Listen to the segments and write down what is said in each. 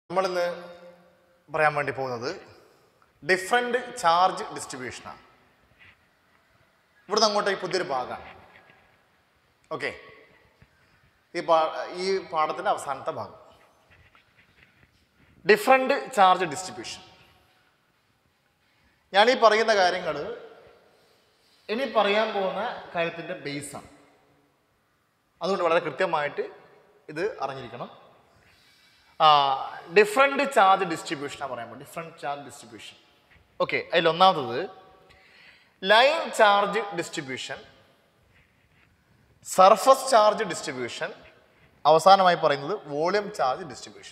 നമ്മളിന്ന് പറയാൻ വേണ്ടി പോകുന്നത് ഡിഫറെൻ്റ് ചാർജ് ഡിസ്ട്രിബ്യൂഷനാണ് ഇവിടുന്ന് അങ്ങോട്ട് ഈ പുതിയൊരു ഭാഗമാണ് ഓക്കെ ഈ പാ ഈ പാഠത്തിൻ്റെ അവസാനത്തെ ഭാഗം ഡിഫറെൻ്റ് ചാർജ് ഡിസ്ട്രിബ്യൂഷൻ ഞാൻ ഈ പറയുന്ന കാര്യങ്ങൾ ഇനി പറയാൻ പോകുന്ന കാര്യത്തിൻ്റെ ബേസാണ് അതുകൊണ്ട് വളരെ കൃത്യമായിട്ട് ഇത് അറിഞ്ഞിരിക്കണം ഡിഫറെൻ്റ് ചാർജ് ഡിസ്ട്രിബ്യൂഷനാണ് പറയാൻ പോകുന്നത് ഡിഫറെൻറ്റ് ചാർജ് ഡിസ്ട്രിബ്യൂഷൻ ഓക്കെ അതിൽ ഒന്നാമത്തത് line charge distribution surface charge distribution അവസാനമായി പറയുന്നത് വോളിയം ചാർജ് ഡിസ്ട്രിബ്യൂഷൻ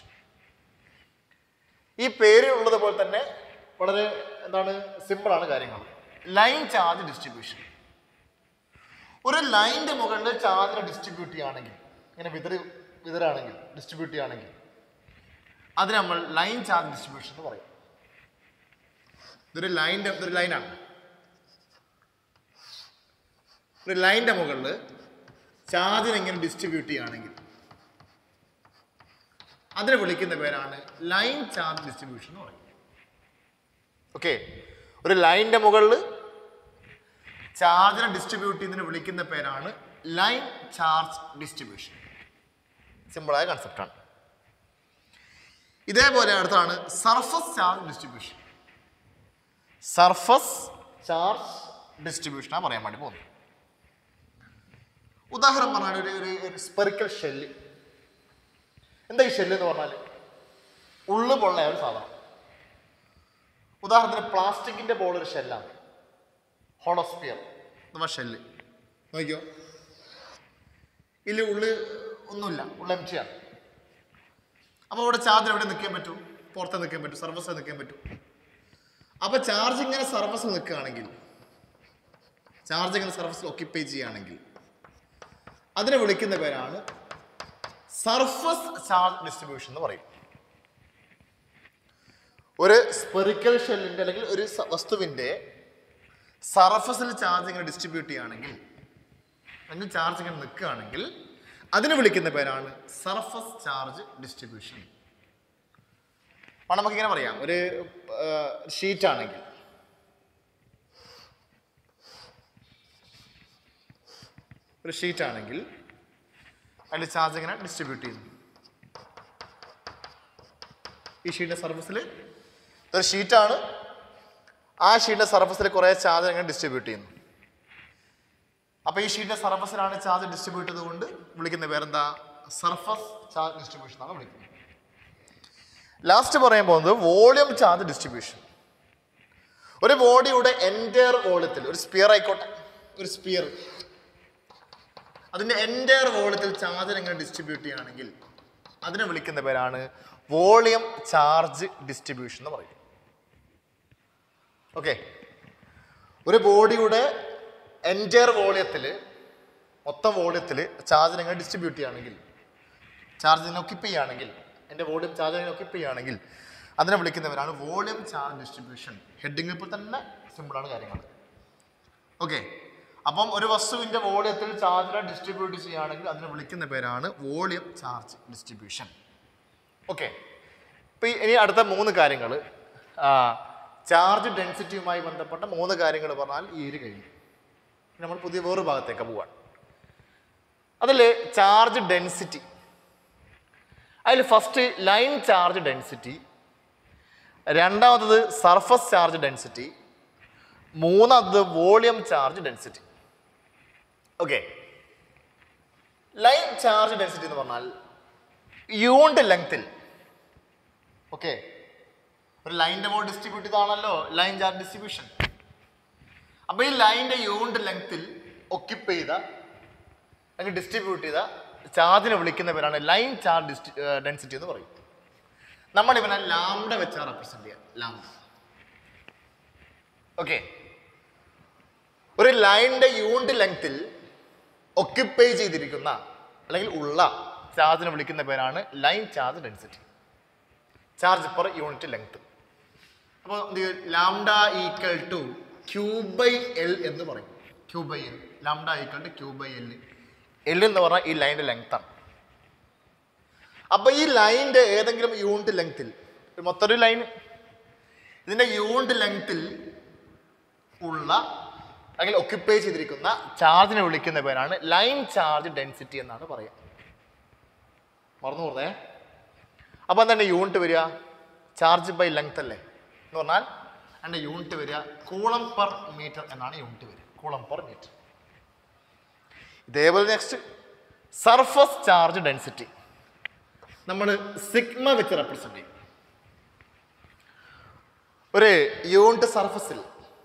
ഈ പേര് ഉള്ളത് പോലെ തന്നെ വളരെ എന്താണ് സിമ്പിളാണ് കാര്യങ്ങൾ ലൈൻ ചാർജ് ഡിസ്ട്രിബ്യൂഷൻ ഒരു ലൈൻ്റെ മുകളിൽ ചാർജിനെ ഡിസ്ട്രിബ്യൂട്ട് ചെയ്യുകയാണെങ്കിൽ ഇങ്ങനെ വിതറി വിതരാണെങ്കിൽ ഡിസ്ട്രിബ്യൂട്ട് ചെയ്യുകയാണെങ്കിൽ അതിന് നമ്മൾ ലൈൻ ചാർജ് ഡിസ്ട്രിബ്യൂഷൻ എന്ന് പറയും ഇതൊരു ലൈൻ്റെ ഇതൊരു ലൈനാണ് ഒരു ലൈൻ്റെ മുകളിൽ ചാർജിനെ ഇങ്ങനെ ഡിസ്ട്രിബ്യൂട്ട് ചെയ്യുകയാണെങ്കിൽ അതിനെ വിളിക്കുന്ന പേരാണ് ലൈൻ ചാർജ് ഡിസ്ട്രിബ്യൂഷൻ എന്ന് പറയും ഓക്കെ ഒരു ലൈൻ്റെ മുകളിൽ ചാർജിനെ ഡിസ്ട്രിബ്യൂട്ട് ചെയ്യുന്നതിന് വിളിക്കുന്ന പേരാണ് ലൈൻ ചാർജ് ഡിസ്ട്രിബ്യൂഷൻ സിമ്പിളായ കൺസെപ്റ്റാണ് ഇതേപോലെ അടുത്താണ് surface charge distribution surface charge ഡിസ്ട്രിബ്യൂഷനാണ് പറയാൻ വേണ്ടി പോകുന്നത് ഉദാഹരണം പറഞ്ഞാൽ ഒരു ഒരു ഒരു സ്പെറിക്കൽ ഷെല്ല് എന്താ ഈ ഷെല്ല് എന്ന് പറഞ്ഞാൽ ഉള്ളു പൊള്ള ഒരു സാധനം ഉദാഹരണത്തിന് പ്ലാസ്റ്റിക്കിന്റെ ബോൾ ഒരു ഷെല്ലാണ് ഹോളോസ്പിയർ അഥവാ ഷെല്ല് നോക്കിയോ ഇതിൽ ഉള്ളു ഒന്നുമില്ല ഉള്ള എം ആണ് അപ്പോൾ അവിടെ ചാർജ് എവിടെ നിൽക്കാൻ പറ്റും പുറത്ത് നിൽക്കാൻ പറ്റും സർവീസ് നിൽക്കാൻ പറ്റും അപ്പോൾ ചാർജ് ഇങ്ങനെ സർവീസ് നിൽക്കുകയാണെങ്കിൽ ചാർജ് ഇങ്ങനെ സർവീസിൽ ഒക്യുപ്പൈ ചെയ്യുകയാണെങ്കിൽ അതിനെ വിളിക്കുന്ന പേരാണ് സർഫസ് ചാർജ് ഡിസ്ട്രിബ്യൂഷൻ എന്ന് പറയും ഒരു സ്പെറിക്കൽ ഷെല്ലിന്റെ അല്ലെങ്കിൽ ഒരു സ- വസ്തുവിന്റെ സർഫസിൽ ചാർജ് ഇങ്ങനെ ഡിസ്ട്രിബ്യൂട്ട് ചെയ്യുകയാണെങ്കിൽ അല്ലെങ്കിൽ ചാർജ് ഇങ്ങനെ നിൽക്കുകയാണെങ്കിൽ അതിന് വിളിക്കുന്ന പേരാണ് സർഫസ് ചാർജ് ഡിസ്ട്രിബ്യൂഷൻ അപ്പോൾ നമുക്കിങ്ങനെ പറയാം ഒരു ഷീറ്റ് ആണെങ്കിൽ ഒരു ഷീറ്റ് ആണെങ്കിൽ അതിൽ ചാർജ് ഇങ്ങനെ ഡിസ്ട്രിബ്യൂട്ട് ചെയ്യുന്നു ഈ ഷീറ്റിന്റെ സർഫസിൽ ഒരു ഷീറ്റാണ് ആ ഷീറ്റിന്റെ സർഫസിൽ കുറേ ചാർജ് ഇങ്ങനെ ഡിസ്ട്രിബ്യൂട്ട് ചെയ്യുന്നു അപ്പൊ ഈ ഷീറ്റിന്റെ സർഫസിലാണ് ചാർജ് ഡിസ്ട്രിബ്യൂട്ട് ചെയ്തുകൊണ്ട് വിളിക്കുന്ന പേരെന്താ സർഫസ് ചാർജ് ഡിസ്ട്രിബ്യൂഷൻ എന്നാണ് വിളിക്കുന്നത് ലാസ്റ്റ് പറയാൻ പോകുന്നത് വോളിയം ചാർജ് ഡിസ്ട്രിബ്യൂഷൻ ഒരു ബോഡിയുടെ എൻറ്റയർ വോളിയത്തിൽ ഒരു സ്പിയർ ആയിക്കോട്ടെ ഒരു സ്പിയർ അതിന്റെ എൻറ്റയർ വോളിയത്തിൽ ചാർജ് എങ്ങനെ ഡിസ്ട്രിബ്യൂട്ട് ചെയ്യുകയാണെങ്കിൽ അതിനെ വിളിക്കുന്ന പേരാണ് വോളിയം ചാർജ് ഡിസ്ട്രിബ്യൂഷൻ എന്ന് പറയും ഓക്കെ ഒരു ബോഡിയുടെ എൻറ്റയർ വോളിയത്തിൽ മൊത്തം വോളിയത്തിൽ ചാർജിനെ എങ്ങനെ ഡിസ്ട്രിബ്യൂട്ട് ചെയ്യുകയാണെങ്കിൽ ചാർജിനെ ഒക്കിപ്പ് ചെയ്യുകയാണെങ്കിൽ എൻ്റെ വോളിയം ചാർജിനെ ഒക്കിപ്പ് ചെയ്യുകയാണെങ്കിൽ അതിനെ വിളിക്കുന്നവരാണ് വോളിയം ചാർജ് ഡിസ്ട്രിബ്യൂഷൻ ഹെഡിങ് ഇപ്പോൾ തന്നെ സിമ്പിളാണ് കാര്യങ്ങൾ ഓക്കെ അപ്പം ഒരു വസ്തുവിൻ്റെ വോളിയത്തിൽ ചാർജിനെ ഡിസ്ട്രിബ്യൂട്ട് ചെയ്യുകയാണെങ്കിൽ അതിനെ വിളിക്കുന്ന പേരാണ് വോളിയം ചാർജ് ഡിസ്ട്രിബ്യൂഷൻ ഓക്കെ ഇപ്പം ഇനി അടുത്ത മൂന്ന് കാര്യങ്ങൾ ചാർജ് ഡെൻസിറ്റിയുമായി ബന്ധപ്പെട്ട മൂന്ന് കാര്യങ്ങൾ പറഞ്ഞാൽ ഈ ഒരു കഴിഞ്ഞു ഇനി നമ്മൾ പുതിയ വേറൊരു ഭാഗത്തേക്ക് പോവാണ് അതിൽ ചാർജ് ഡെൻസിറ്റി അതിൽ ഫസ്റ്റ് ലൈൻ ചാർജ് ഡെൻസിറ്റി രണ്ടാമത്തത് സർഫസ് ചാർജ് ഡെൻസിറ്റി മൂന്നാമത്തത് volume charge density okay line charge density എന്ന് പറഞ്ഞാൽ യൂണിറ്റ് ലെങ്ത്തിൽ ഓക്കെ ഒരു ലൈൻ്റെ മോഡ് ഡിസ്ട്രിബ്യൂട്ട് ചെയ്താണല്ലോ ലൈൻ ചാർജ് ഡിസ്ട്രിബ്യൂഷൻ അപ്പൊ ഈ ലൈൻ്റെ യൂണിറ്റ് ലെങ്ത്തിൽ ഒക്യുപ്പ് ചെയ്ത അല്ലെങ്കിൽ ഡിസ്ട്രിബ്യൂട്ട് ചെയ്ത ചാർജിനെ വിളിക്കുന്ന പേരാണ് ലൈൻ ചാർജ് ഡെൻസിറ്റി എന്ന് പറയും നമ്മൾ ഇവനെ ലാംഡ വെച്ചാണ് റെപ്രസെന്റ് ചെയ്യുക ലാംഡ ഓക്കെ ഒരു ലൈനിന്റെ യൂണിറ്റ് ലെങ്ത്തിൽ ഒക്യുപ്പൈ ചെയ്തിരിക്കുന്ന അല്ലെങ്കിൽ ഉള്ള ചാർജിനെ വിളിക്കുന്ന പേരാണ് line charge density charge per unit length അപ്പോൾ lambda equal to Q by L എന്ന് പറയും Q by L lambda equal to Q by L L എന്ന് പറഞ്ഞാൽ ഈ ലൈനിന്റെ ലെങ്ത് ആണ് അപ്പൊ ഈ ലൈനിന്റെ ഏതെങ്കിലും യൂണിറ്റ് ലെങ്ത്തിൽ മൊത്തം ഒരു ലൈൻ ഇതിന്റെ യൂണിറ്റ് ലെങ്ത്തിൽ ഉള്ള അല്ലെങ്കിൽ ഒക്യുപ്പൈ ചെയ്തിരിക്കുന്ന ചാർജിനെ വിളിക്കുന്ന പേരാണ് ലൈൻ ചാർജ് ഡെൻസിറ്റി എന്നാണ് പറയുക മറന്നു പോർന്നേ അപ്പൊ എന്താണ് യൂണിറ്റ് വരിക ചാർജ് ബൈ ലെങ്ത് അല്ലേ എന്ന് പറഞ്ഞാൽ അതിന്റെ യൂണിറ്റ് വരിക കൂളം പെർ മീറ്റർ എന്നാണ് യൂണിറ്റ് വരിക കൂളം പെർ മീറ്റർ ഇതേപോലെ നെക്സ്റ്റ് സർഫസ് ചാർജ് ഡെൻസിറ്റി നമ്മൾ സിഗ്മ വെച്ച് റെപ്രസെന്റ് ചെയ്യും ഒരു യൂണിറ്റ് സർഫസിൽ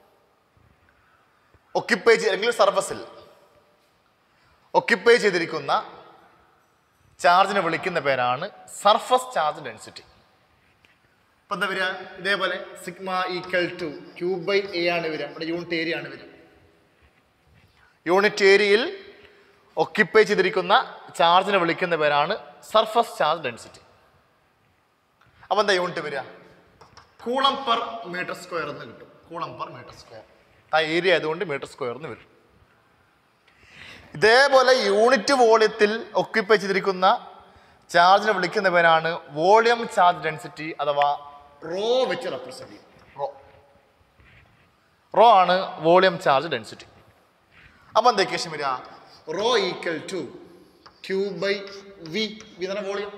ഒക്യുപ്പൈ ചെയ്ത് അല്ലെങ്കിൽ സർഫസിൽ ഒക്യുപ്പൈ ചെയ്തിരിക്കുന്ന ചാർജിനെ വിളിക്കുന്ന പേരാണ് സർഫസ് ചാർജ് ഡെൻസിറ്റി ഇപ്പൊ എന്താ വരിക ഇതേപോലെ sigma equal to Q by A ആണ് വരിക നമ്മുടെ യൂണിറ്റ് ഏരിയ ആണ് വരിക യൂണിറ്റ് ഏരിയയിൽ ഒക്യുപ്പൈ ചെയ്തിരിക്കുന്ന ചാർജിനെ വിളിക്കുന്ന പേരാണ് സർഫസ് ചാർജ് ഡെൻസിറ്റി അപ്പൊ എന്താ യൂണിറ്റ് വരിക കൂളം പെർ മീറ്റർ സ്ക്വയർ എന്ന് കിട്ടും കൂളം പെർ മീറ്റർ സ്ക്വയർ ആ ഏരിയ ആയതുകൊണ്ട് മീറ്റർ സ്ക്വയർ എന്ന് വരും ഇതേപോലെ യൂണിറ്റ് വോളിയത്തിൽ ഒക്യുപ്പൈ ചെയ്തിരിക്കുന്ന ചാർജിനെ വിളിക്കുന്ന പേരാണ് വോളിയം ചാർജ് ഡെൻസിറ്റി അഥവാ റോ വെച്ച് റെപ്രസെന്റ് ചെയ്യും റോ റോ ആണ് വോളിയം ചാർജ് ഡെൻസിറ്റി അപ്പൊ എന്താ ഇക്വേഷൻ വരിക rho equal to Q by V ഇതാണ് വോളിയം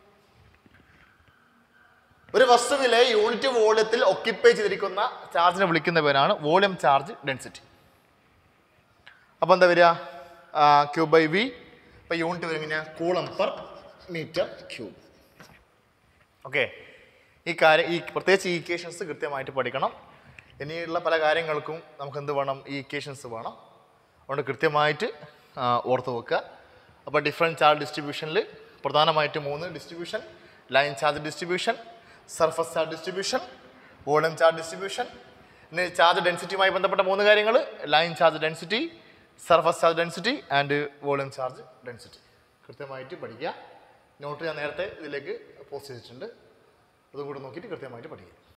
ഒരു വസ്തുവിലെ യൂണിറ്റ് വോളിയത്തിൽ ഒക്യുപ്പൈ ചെയ്തിരിക്കുന്ന ചാർജിനെ വിളിക്കുന്ന പേരാണ് വോളിയം ചാർജ് ഡെൻസിറ്റി അപ്പൊ എന്താ വരിക ക്യൂ ബൈ വി ഇപ്പൊ യൂണിറ്റ് വരും എങ്ങനെയാ coulomb per metre cube okay ഈ കാര്യം ഈ പ്രത്യേകിച്ച് ഈ ഇക്വേഷൻസ് കൃത്യമായിട്ട് പഠിക്കണം ഇനിയുള്ള പല കാര്യങ്ങൾക്കും നമുക്ക് എന്ത് വേണം ഈ ഇക്വേഷൻസ് വേണം അതുകൊണ്ട് കൃത്യമായിട്ട് ആ, ഓർത്ത് വെക്കുക അപ്പോൾ ഡിഫറെൻറ്റ് ചാർജ് ഡിസ്ട്രിബ്യൂഷനിൽ പ്രധാനമായിട്ട് മൂന്ന് distribution line charge distribution surface charge distribution volume charge distribution പിന്നെ ചാർജ് ഡെൻസിറ്റിയുമായി ബന്ധപ്പെട്ട മൂന്ന് കാര്യങ്ങൾ line charge density surface charge density and volume charge density കൃത്യമായിട്ട് പഠിക്കുക നോട്ട് ഞാൻ നേരത്തെ ഇതിലേക്ക് പോസ്റ്റ് ചെയ്തിട്ടുണ്ട് അതും കൂടെ നോക്കിയിട്ട് കൃത്യമായിട്ട് പഠിക്കുക